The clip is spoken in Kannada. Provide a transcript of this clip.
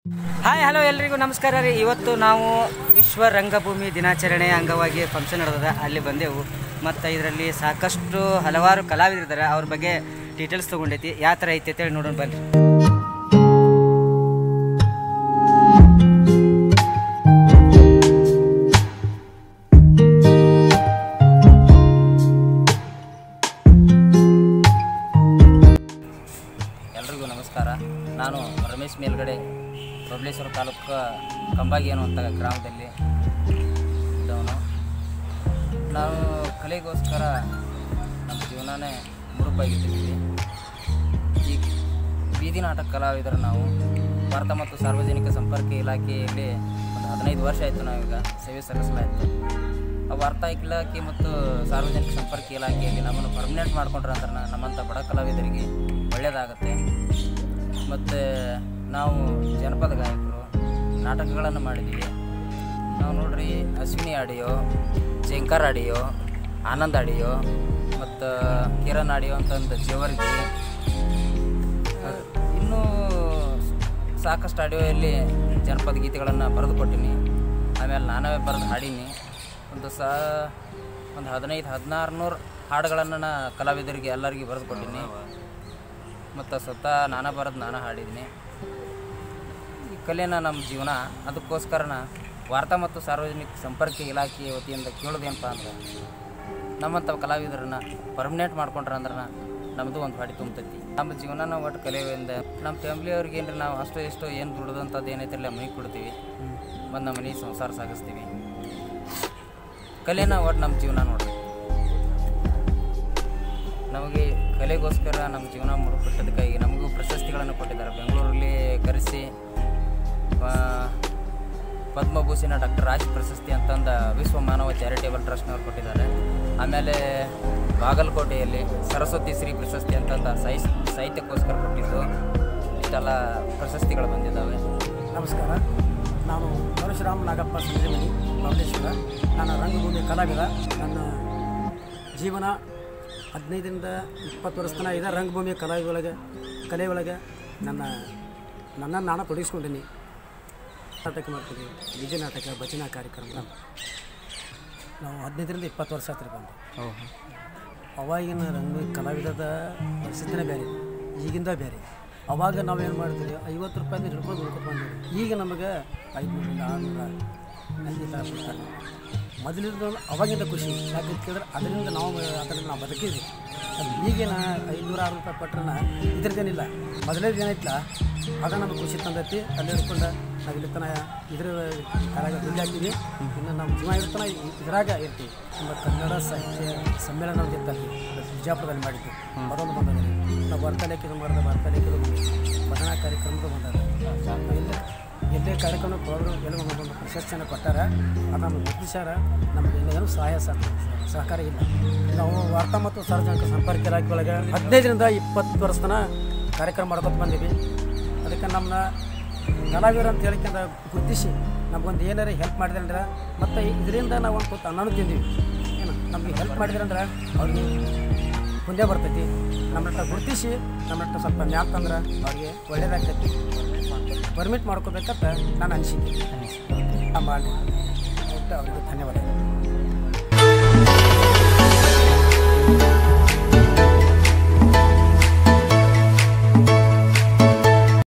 ಹಾಯ್ ಹಲೋ ಎಲ್ರಿಗೂ ನಮಸ್ಕಾರ ರೀ ಇವತ್ತು ನಾವು ವಿಶ್ವ ರಂಗಭೂಮಿ ದಿನಾಚರಣೆ ಅಂಗವಾಗಿ ಫಂಕ್ಷನ್ ನಡೆದದ ಅಲ್ಲಿ ಬಂದೆವು ಮತ್ತು ಇದರಲ್ಲಿ ಸಾಕಷ್ಟು ಹಲವಾರು ಕಲಾವಿದರಿದ್ದಾರೆ ಅವ್ರ ಬಗ್ಗೆ ಡೀಟೇಲ್ಸ್ ತೊಗೊಂಡೈತಿ ಯಾವ ಥರ ಐತಿ ಅಂತೇಳಿ ನೋಡೋಣ ಬನ್ನಿ ಎಲ್ರಿಗೂ ನಮಸ್ಕಾರ ನಾನು ರಮೇಶ್ ಮೇಲ್ಗಡೆ ಬಬಲೇಶ್ವರ ತಾಲೂಕು ಕಂಬಾಗಿ ಅನ್ನುವಂಥ ಗ್ರಾಮದಲ್ಲಿ ಇದ್ದವನು ನಾವು ಕಲೆಗೋಸ್ಕರ ನಮ್ಮ ಜೀವನನೇ ಮುಡುಪಾಗಿಟ್ಟಿದ್ವಿ ಈ ಬೀದಿ ನಾಟಕ ಕಲಾವಿದರು ನಾವು ಭಾರತ ಮತ್ತು ಸಾರ್ವಜನಿಕ ಸಂಪರ್ಕ ಇಲಾಖೆಯಲ್ಲಿ ಒಂದು ಹದಿನೈದು ವರ್ಷ ಆಯಿತು ನಾವೀಗ ಸೇವೆ ಸಲ್ಲಿಸಲಾಯಿತು ಆ ವಾರ್ತಾ ಇಲಾಖೆ ಮತ್ತು ಸಾರ್ವಜನಿಕ ಸಂಪರ್ಕ ಇಲಾಖೆಯಲ್ಲಿ ನಮ್ಮನ್ನು ಪರ್ಮನೆಂಟ್ ಮಾಡ್ಕೊಂಡ್ರೆ ಅಂದ್ರೆ ನಮ್ಮಂಥ ಬಡ ಕಲಾವಿದರಿಗೆ ಒಳ್ಳೆಯದಾಗತ್ತೆ ಮತ್ತು ನಾವು ಜನಪದ ಗಾಯಕರು ನಾಟಕಗಳನ್ನು ಮಾಡಿದ್ದೀವಿ ನಾವು ನೋಡ್ರಿ Ashwini audio Jhankar audio Anand audio ಮತ್ತು ಕಿರಣ್ ಆಡಿಯೋ ಅಂತಂದು ಜೇವರ್ಗಿ ಇನ್ನೂ ಸಾಕಷ್ಟು ಆಡಿಯೋಯಲ್ಲಿ ಜನಪದ ಗೀತೆಗಳನ್ನು ಬರೆದು ಕೊಟ್ಟೀನಿ ಆಮೇಲೆ ನಾನೇ ಬರೆದು ಹಾಡೀನಿ ಒಂದು ಸಾ ಒಂದು ಹದಿನೈದು ಹದಿನಾರು ನೂರು ಹಾಡುಗಳನ್ನು ನಾ ಕಲಾವಿದರಿಗೆ ಎಲ್ಲರಿಗೂ ಬರೆದು ಕೊಟ್ಟೀನಿ ಮತ್ತು ಸ್ವತಃ ನಾನೇ ಬರೆದು ನಾನೇ ಹಾಡಿದ್ದೀನಿ ಈ ಕಲೆನ ನಮ್ಮ ಜೀವನ ಅದಕ್ಕೋಸ್ಕರನ ವಾರ್ತಾ ಮತ್ತು ಸಾರ್ವಜನಿಕ ಸಂಪರ್ಕ ಇಲಾಖೆ ವತಿಯಿಂದ ಕೇಳೋದೇನಪ್ಪ ಅಂದ್ರೆ ನಮ್ಮಂಥ ಕಲಾವಿದರನ್ನ ಪರ್ಮನೆಂಟ್ ಮಾಡ್ಕೊಂಡ್ರೆ ಅಂದ್ರೆ ನಮ್ಮದು ಒಂದು ಹಾಡಿ ತುಂಬತೈತಿ ನಮ್ಮ ಜೀವನ ನಾವು ಒಟ್ಟು ಕಲೆಯಿಂದ ನಮ್ಮ ಫ್ಯಾಮ್ಲಿಯವ್ರಿಗೆ ಏನ್ರಿ ನಾವು ಅಷ್ಟು ಇಷ್ಟು ಏನು ದುಡ್ದಂಥದ್ದು ಏನೈತಿರಲ್ಲ ಮನೆಗೆ ಕೊಡ್ತೀವಿ ಮತ್ತು ನಮ್ಮ ಮನೆ ಸಂಸಾರ ಸಾಗಿಸ್ತೀವಿ ಕಲೆನ ಒಟ್ಟು ನಮ್ಮ ಜೀವನ ನೋಡ್ರಿ ನಮಗೆ ಕಲೆಗೋಸ್ಕರ ನಮ್ಮ ಜೀವನ ಮುಡುಪಿಟ್ಟದಕ್ಕಾಗಿ ನಮಗೂ ಪ್ರಶಸ್ತಿಗಳನ್ನು ಕೊಟ್ಟಿದ್ದಾರೆ ಬೆಂಗಳೂರಲ್ಲಿ ಕರೆಸಿ ಆ, ಪದ್ಮಭೂಷಣ ಡಾಕ್ಟರ್ ರಾಜ್ ಪ್ರಶಸ್ತಿ ಅಂತಂದ ವಿಶ್ವ ಮಾನವ ಚಾರಿಟೇಬಲ್ ಟ್ರಸ್ಟ್ನವ್ರು ಕೊಟ್ಟಿದ್ದಾರೆ ಆಮೇಲೆ ಬಾಗಲಕೋಟೆಯಲ್ಲಿ ಸರಸ್ವತಿ ಶ್ರೀ ಪ್ರಶಸ್ತಿ ಅಂತಂದ ಸಾಹಿತ್ಯ ಸಾಹಿತ್ಯಕ್ಕೋಸ್ಕರ ಕೊಟ್ಟಿದ್ದು ಇಷ್ಟೆಲ್ಲ ಪ್ರಶಸ್ತಿಗಳು ಬಂದಿದ್ದಾವೆ ನಮಸ್ಕಾರ ನಾನು ಪರಶುರಾಮ್ ನಾಗಪ್ಪ ಸಂಜೀವನಿ ಮರಳೇಶ್ವರ ನಾನು ರಂಗಭೂಮಿ ಕಲಾವಿದ ನನ್ನ ಜೀವನ ಹದಿನೈದರಿಂದ ಇಪ್ಪತ್ತು ವರ್ಷ ತನಕ ಇದೆ ರಂಗಭೂಮಿ ಕಲಾ ಒಳಗೆ ಕಲೆ ಒಳಗೆ ನನ್ನ ನನ್ನನ್ನು ನಾನು ತೊಡಗಿಸ್ಕೊಂಡೀನಿ ನಾಟಕ ಮಾಡ್ತೀವಿ ಬೀದಿ ನಾಟಕ ಭಜನಾ ಕಾರ್ಯಕ್ರಮ ನಾವು ಹದಿನೈದರಿಂದ ಇಪ್ಪತ್ತು ವರ್ಷ ಆತ್ರಿ ಬಂದು ಅವಾಗಿನ ರಂಗ ಕಲಾವಿದದ ಪರಿಸ್ಥಿತಿನೇ ಬೇರೆ ಈಗಿಂದ ಬೇರೆ ಅವಾಗ ನಾವೇನು ಮಾಡ್ತೀವಿ ಐವತ್ತು ರೂಪಾಯಿಂದ ಹಿಡ್ಕೊಂಡು ಉಳ್ಕೊತ ಬಂದಿವಿ ಈಗ ನಮಗೆ ಐದುನೂರಿಂದ ಆರುನೂರ ಈ ಥರ ಕೊಡ್ತಾರೆ ಮೊದಲಿಂದ ಅವಾಗಿಂದ ಖುಷಿ ಯಾಕೆ ಕೇಳಿದ್ರೆ ಅದರಿಂದ ನಾವು ಅದರಿಂದ ನಾವು ಬದುಕಿದ್ವಿ ಅದು ಈಗಿನ ಐದುನೂರ ಆರು ರೂಪಾಯಿ ಪಟ್ರನ ಇದ್ರದ್ದೇನಿಲ್ಲ ಮೊದಲೇದು ಏನೈತಲ್ಲ ಅದು ನಮಗೆ ಖುಷಿ ತಂದೈತಿ ಅಲ್ಲಿ ಹಿಡ್ಕೊಂಡು ನಾವು ಇಲ್ಲಿ ತನ ಇದ್ರ ಕಾಲಾಗ ದುಡ್ಡು ಹಾಕ್ತೀವಿ ಇನ್ನು ನಮ್ಮ ಜೀವ ಇರ್ತಾನೆ ಇದ್ರಾಗ ಇರ್ತೀವಿ ನಮ್ಮ ಕನ್ನಡ ಸಾಹಿತ್ಯ ಸಮ್ಮೇಳನ ಅಂತ ಇರ್ತಲ್ಲಿ ಬಿಜಾಪುರದಲ್ಲಿ ಮಾಡಿದ್ದು ಅದೊಂದು ಬಂದದ ನಾವು ವಾರ್ತಾಲೇಖಿದು ಮಾಡಿದ ವಾರ್ತಾಲೇಖಿದು ಭಜನಾ ಕಾರ್ಯಕ್ರಮದ ಬಂದದ ಎಲ್ಲೇ ಎಲ್ಲೇ ಕಾರ್ಯಕ್ರಮ ಪ್ರೋಗ್ರಾಮ್ ಎಲ್ಲ ಒಂದೊಂದು ಪ್ರಶಸ್ತಿಯನ್ನು ಕೊಟ್ಟಾರ ಅದು ನಮಗೆ ಗುರುತಿಸ್ಯಾರ ನಮಗೆ ಏನು ಸಹಾಯ ಸಹ- ಸಹಕಾರ ಇಲ್ಲ ನಾವು ವಾರ್ತಾ ಮತ್ತು ಸಾರ್ವಜನಿಕ ಸಂಪರ್ಕ ಇಲಾಖೆ ಒಳಗೆ ಹದಿನೈದರಿಂದ ಇಪ್ಪತ್ತು ವರ್ಷ ತನಕ ಕಾರ್ಯಕ್ರಮ ಮಾಡ್ಕೊತ ಬಂದೀವಿ ಅದಕ್ಕೆ ನಮ್ಮನ್ನ ಕಲಾವಿದರು ಅಂತ ಹೇಳಿಕೊಂಡ ಗುರುತಿಸಿ ನಮಗೊಂದು ಏನಾರ ಹೆಲ್ಪ್ ಮಾಡಿದ್ರೆ ಅಂದ್ರೆ ಮತ್ತು ಇದರಿಂದ ನಾವು ಒಂದು ಕೂತು ಅನ್ನನೂ ತಿಂದೀವಿ ಏನು ನಮಗೆ ಹೆಲ್ಪ್ ಮಾಡಿದ್ರೆ ಅಂದ್ರೆ ಅವ್ರಿಗೆ ಪುಣ್ಯ ಬರ್ತೈತಿ ನಮ್ಮ ಹತ್ರ ಗುರುತಿಸಿ ನಮ್ಮ ಹತ್ರ ಸ್ವಲ್ಪ ಮ್ಯಾಪ್ ತಂದ್ರೆ ಅವ್ರಿಗೆ ಒಳ್ಳೇದಾಗ್ತೈತಿ ಪರ್ಮಿಟ್ ಮಾಡ್ಕೋಬೇಕಂತ ನಾನು ಅನಿಸಿಕೆ ಮಾಡಿ ಒಟ್ಟು ಅವರಿಗೆ ಧನ್ಯವಾದ